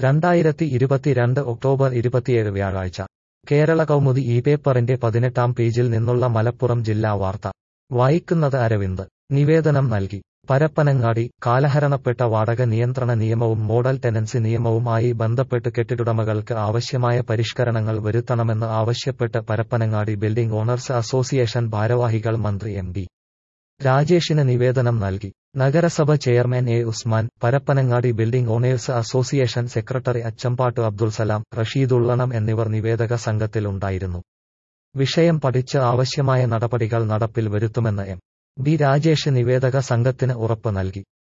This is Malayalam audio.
രണ്ടായിരത്തി ഇരുപത്തിരണ്ട് ഒക്ടോബർ ഇരുപത്തിയേഴ് വ്യാഴാഴ്ച കേരള കൗമുദി ഈ പേപ്പറിന്റെ പതിനെട്ടാം പേജിൽ നിന്നുള്ള മലപ്പുറം ജില്ലാ വാർത്ത വായിക്കുന്നത് അരവിന്ദ് നിവേദനം നൽകി പരപ്പനങ്ങാടി കാലഹരണപ്പെട്ട വാടക നിയന്ത്രണ നിയമവും മോഡൽ ടെനൻസി നിയമവും ആയി ബന്ധപ്പെട്ട് കെട്ടിടുടമകൾക്ക് ആവശ്യമായ പരിഷ്കരണങ്ങൾ വരുത്തണമെന്ന് ആവശ്യപ്പെട്ട് പരപ്പനങ്ങാടി ബിൽഡിംഗ് ഓണേഴ്സ് അസോസിയേഷൻ ഭാരവാഹികൾ മന്ത്രി എം ഡി രാജേഷിന് നിവേദനം നൽകി നഗരസഭ chairman A Usman Parappanangadi building owners association secretary Achambattu Abdul Salam റഷീദുള്ളണം എന്നിവർ നിവേദക സംഘത്തിലുണ്ടായിരുന്നു വിഷയം പഠിച്ച് ആവശ്യമായ നടപടികൾ നടപ്പിൽ വരുത്തുമെന്ന് എം ബി രാജേഷ് നിവേദക സംഘത്തിന് ഉറപ്പ് നൽകി